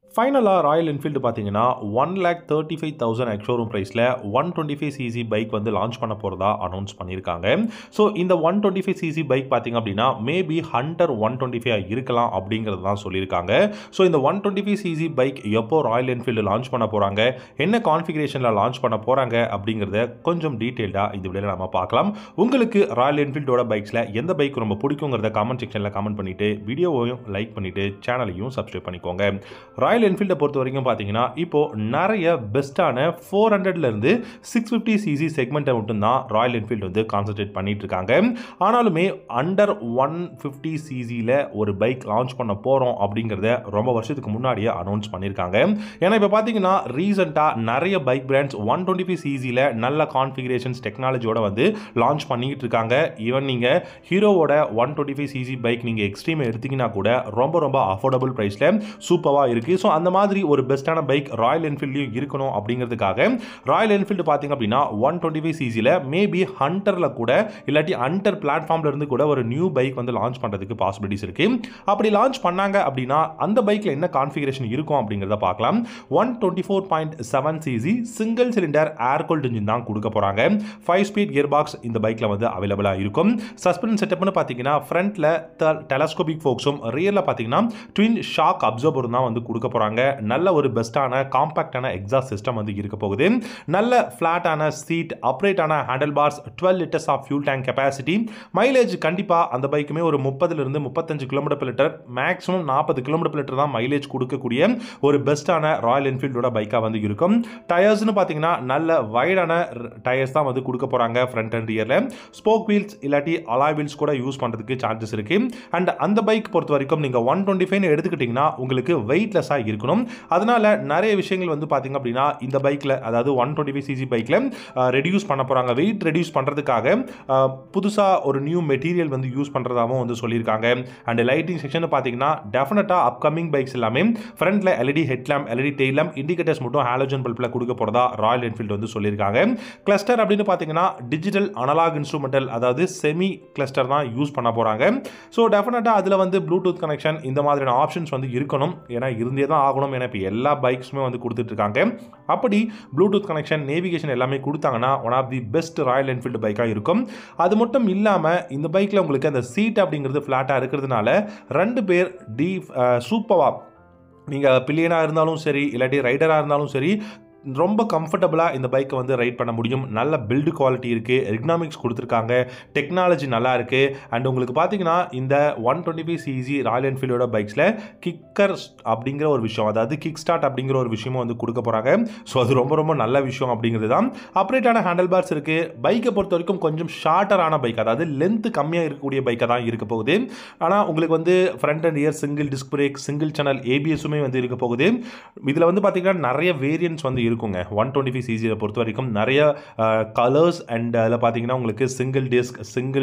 ஃபைனலாக Royal Enfield பார்த்தீங்கன்னா one lakh thirty five thousand ex showroom ப்ரைஸில் one twenty five CC bike வந்து லான்ச் பண்ண போகிறதா அனௌன்ஸ் பண்ணியிருக்காங்க ஸோ இந்த one twenty five CC bike பார்த்தீங்க அப்படின்னா maybe Hunter one twenty five இருக்கலாம் அப்படிங்கிறது தான் சொல்லியிருக்காங்க ஸோ இந்த one twenty five CC bike எப்போ ராயல் என்ஃபீல்டு லான்ச் பண்ண போகிறாங்க என்ன கான்ஃபிகரேஷனில் லான்ச் பண்ண போகிறாங்க அப்படிங்கிறத கொஞ்சம் டீட்டெயில்டாக இந்த வீடியோவில் நம்ம பார்க்கலாம் உங்களுக்கு ராயல் என்ஃபீல்டோட பைக்ஸில் எந்த பைக் ரொம்ப பிடிக்குங்கிறத கமெண்ட் செக்ஷனில் கமெண்ட் பண்ணிவிட்டு வீடியோவையும் லைக் பண்ணிவிட்டு சேனலையும் சப்ஸ்கிரைப் பண்ணிக்கோங்க ராயல் என்ஃபீல்டை பொறுத்த வரைக்கும் பார்த்தீங்கன்னா இப்போ நிறைய பெஸ்ட்டான ஃபோர் ஹண்ட்ரட்லேருந்து சிக்ஸ் ஃபிஃப்டி சிசி செக்மெண்ட்டை மட்டும்தான் ராயல் என்ஃபீல்டு வந்து கான்சன்ட்ரேட் பண்ணிட்டு இருக்காங்க ஆனாலுமே அண்டர் ஒன் ஃபிஃப்டி சிசியில் ஒரு பைக் லான்ச் பண்ண போகிறோம் அப்படிங்கிறத ரொம்ப வருஷத்துக்கு முன்னாடியே அனௌன்ஸ் பண்ணியிருக்காங்க ஏன்னா இப்போ பார்த்தீங்கன்னா ரீசெண்டாக நிறைய bike brands one twenty five சிசியில் நல்ல கான்ஃபிகரேஷன்ஸ் டெக்னாலஜியோட வந்து லான்ச் பண்ணிக்கிட்டு இருக்காங்க ஈவன் நீங்கள் ஹீரோவோட one twenty five CC bike நீங்கள் எக்ஸ்ட்ரீம் எடுத்தீங்கன்னா கூட ரொம்ப ரொம்ப அஃபோர்டபுள் ப்ரைஸில் சூப்பராக இருக்குது ஸோ அந்த மாதிரி ஒரு பெஸ்ட்டான பைக் ராயல் என்ஃபீல்ட்லையும் இருக்கணும் அப்படிங்கிறதுக்காக ராயல் என்ஃபீல்டு பார்த்தீங்க அப்படின்னா ஒன் டுவெண்ட்டி ஃபைவ் சிசியில் மேபி ஹண்டரில் கூட இல்லாட்டி ஹண்டர் பிளாட்ஃபார்ம்ல இருந்து கூட ஒரு நியூ பைக் வந்து லான்ச் பண்ணுறதுக்கு பாசிபிலிட்டிஸ் இருக்கு அப்படி லான்ச் பண்ணாங்க அப்படின்னா அந்த பைக்கில் என்ன கான்ஃபிகரேஷன் இருக்கும் அப்படிங்கிறத பார்க்கலாம் one twenty four point seven CC single cylinder air cooled engine தான் கொடுக்க போகிறாங்க ஃபைவ் ஸ்பீட் கியர் பாக்ஸ் இந்த பைக்கில் வந்து அவைலபிளாக இருக்கும் சஸ்பென்ஸ் செட்டப்னு பார்த்தீங்கன்னா ஃப்ரண்ட்டில் டெலஸ்கோபிக் ஃபோக்ஸும் ரியரில் பார்த்தீங்கன்னா ட்வின் ஷாக் அப்சர்வரும் தான் வந்து கொடுக்க போகிறாங்க நல்ல ஒரு பெஸ்ட்டான காம்பாக்டான எக்ஸாஸ்ட் சிஸ்டம் வந்து இருக்க போகுது நல்ல ஃப்ளாட்டான சீட் அப்ரேட்டான handlebars twelve litres of fuel tank capacity mileage கண்டிப்பாக அந்த பைக்குமே ஒரு முப்பதுலேருந்து முப்பத்தஞ்சு கிலோமீட்டர் லிட்டர் மேக்ஸிமம் நாற்பது கிலோமீட்டர் லிட்டர் தான் மைலேஜ் கொடுக்கக்கூடிய ஒரு பெஸ்ட்டான ராயல் என்ஃபீல்டோட பைக்காக வந்து இருக்கும் டயர்ஸ்னு பார்த்தீங்கன்னா நல்ல வைடான டயர்ஸ் தான் வந்து கொடுக்க போகிறாங்க ஃப்ரண்ட் அண்ட் ரியரில் ஸ்போக் வீல்ஸ் இல்லாட்டி அலாய் வீல்ஸ் கூட யூஸ் பண்ணுறதுக்கு சான்சஸ் இருக்கு அண்ட் அந்த பைக் பொறுத்த வரைக்கும் நீங்கள் ஒன் டுவெண்ட்டி ஃபைவ் எடுத்துக்கிட்டிங்கன்னா உங்களுக்கு வெயிட்லெஸ்ஸாக இருக்கணும் அதனால நிறைய விஷயங்கள் வந்து பார்த்தீங்க அப்படின்னா இந்த பைக்கில் அதாவது ஒன் டுவெண்ட்டி ஃபைவ் சிசி பைக்கில் ரெடியூஸ் பண்ண போகிறாங்க வெயிட் ரெடியூஸ் பண்ணுறதுக்காக புதுசாக ஒரு நியூ மெட்டீரியல் வந்து யூஸ் பண்ணுறதாகவும் வந்து சொல்லியிருக்காங்க அண்ட் லைட்டிங் செக்ஷன் பார்த்தீங்கன்னா டெஃபினட்டாக அப்கமிங் பைக்ஸ் எல்லாமே ஃப்ரண்ட்டில் LED headlamp LED taillamp indicators மட்டும் ஹாலோஜன் பல்பில் கொடுக்க போகிறதா ராயல் என்ஃபீல்டு வந்து சொல்லியிருக்காங்க கிளஸ்டர் அப்படின்னு பார்த்தீங்கன்னா டிஜிட்டல் அனலாக் இன்ஸ்ட்ருமெண்டல் அதாவது செமி கிளஸ்டர் தான் யூஸ் பண்ண போகிறாங்க ஸோ டெஃபினட்டாக அதில் வந்து ப்ளூடூத் கனெக்ஷன் இந்த மாதிரியான ஆப்ஷன்ஸ் வந்து இருக்கணும் ஏன்னா இருந்தே தான் ஆகணும் ஏன்னா இப்போ எல்லா பைக்ஸுமே வந்து கொடுத்துட்ருக்காங்க அப்படி ப்ளூடூத் கனெக்ஷன் நேவிகேஷன் எல்லாமே கொடுத்தாங்கன்னா one of the best Royal Enfield பைக்காக இருக்கும் அது மட்டும் இல்லாமல் இந்த பைக்கில் உங்களுக்கு அந்த சீட் அப்படிங்கிறது ஃப்ளாட்டாக இருக்கிறதுனால ரெண்டு பேர் டி சூப்பராக நீங்கள் பில்லியனாக இருந்தாலும் சரி இல்லாட்டி ரைடராக இருந்தாலும் சரி ரொம்ப கம்ஃபர்டபுளாக இந்த பைக்கை வந்து ரைட் பண்ண முடியும் நல்ல பில்டு குவாலிட்டி இருக்குது எர்கனாமிக்ஸ் கொடுத்துருக்காங்க டெக்னாலஜி நல்லா இருக்குது அண்ட் உங்களுக்கு பார்த்தீங்கன்னா இந்த one twenty five CC Royal என்ஃபீல்டோட பைக்ஸில் கிக்கர் அப்படிங்கிற ஒரு விஷயம் அதாவது கிக் ஸ்டார்ட் அப்படிங்கிற ஒரு விஷயமும் வந்து கொடுக்க போகிறாங்க ஸோ அது ரொம்ப ரொம்ப நல்ல விஷயம் அப்படிங்கிறது தான் அப்ரேட்டான ஹேண்டில் பார்ஸ் இருக்குது பைக்கை பொறுத்த வரைக்கும் கொஞ்சம் ஷார்ட்டரான பைக் அதாவது லென்த் கம்மியாக இருக்கக்கூடிய பைக்காக தான் இருக்க போகுது ஆனால் உங்களுக்கு வந்து front and rear single disc brake single channel ஏபிஎஸுமே வந்து இருக்க போகுது இதில் வந்து பார்த்தீங்கன்னா நிறைய வேரியன்ஸ் வந்து இருக்குங்க ஒன் டுவெண்ட்டி ஃபைவ் சிசியை பொறுத்த வரைக்கும் நிறைய கலர்ஸ் அண்ட் அதில் பார்த்தீங்கன்னா உங்களுக்கு single disc single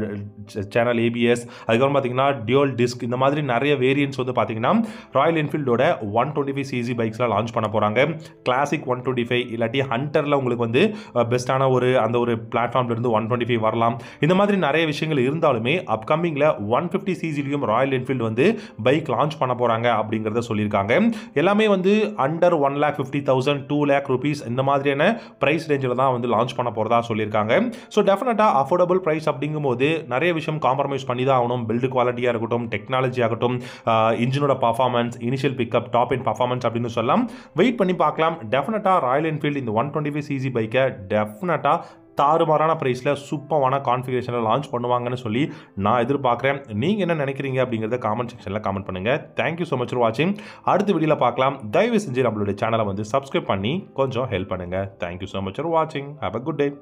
channel ABS அதுக்கப்புறம் பார்த்தீங்கன்னா டியோல் டிஸ்க் இந்த மாதிரி நிறைய வேரியன்ஸ் வந்து பார்த்தீங்கன்னா ராயல் என்ஃபீல்டோட ஒன் டுவெண்ட்டி ஃபைவ் சிசி பைக்ஸ்லாம் லான்ச் பண்ண போகிறாங்க கிளாசிக் ஒன் டுவெண்ட்டி ஃபைவ் இல்லாட்டி ஹண்டரில் உங்களுக்கு வந்து பெஸ்ட்டான ஒரு அந்த ஒரு பிளாட்ஃபார்ம்லேருந்து ஒன் டுவெண்ட்டி ஃபைவ் வரலாம் இந்த மாதிரி நிறைய விஷயங்கள் இருந்தாலுமே அப்கமிங்கில் ஒன் ஃபிஃப்டி சிசிலையும் ராயல் என்ஃபீல்டு வந்து பைக் லான்ச் பண்ண போகிறாங்க அப்படிங்கிறத சொல்லியிருக்காங்க எல்லாமே வந்து under one lakh fifty thousand two lakh rupees இந்த மாதிரியான ப்ரைஸ் ரேஞ்சில் தான் வந்து லான்ச் பண்ண போகிறதா சொல்லியிருக்காங்க ஸோ டெஃபினட்டாக அஃபோர்டபுள் ப்ரைஸ் அப்படிங்கும்போது நிறைய விஷயம் காம்ப்ரமைஸ் பண்ணி தான் ஆகணும் பில்டு குவாலிட்டியாக இருக்கட்டும் டெக்னாலஜி ஆகட்டும் இன்ஜினோட performance initial pickup top end performance அப்படின்னு சொல்லலாம் வெயிட் பண்ணி பார்க்கலாம் டெஃபினட்டாக ராயல் என்ஃபீல்டு இந்த ஒன் டுவெண்ட்டி ஃபைவ் சிசி பைக்கை டெஃபினட்டாக தாறுமாறான ப்ரைஸில் சூப்பரான கான்ஃபிகரேஷனில் லான்ச் பண்ணுவாங்கன்னு சொல்லி நான் எதிர்பார்க்குறேன் நீங்கள் என்ன நினைக்கிறீங்க அப்படிங்கிறத காமெண்ட் செக்ஷனில் கமெண்ட் பண்ணுங்கள் தேங்க்யூ ஸோ மச் ஃபார் வாட்சிங் அடுத்த வீடியோவில் பார்க்கலாம் தயவு செஞ்சு நம்மளுடைய சேனலை வந்து சப்ஸ்கிரைப் பண்ணி கொஞ்சம் ஹெல்ப் பண்ணுங்கள் தேங்க்யூ ஸோ மச் ஃபார் வாட்சிங் ஹேவ் அ குட் டே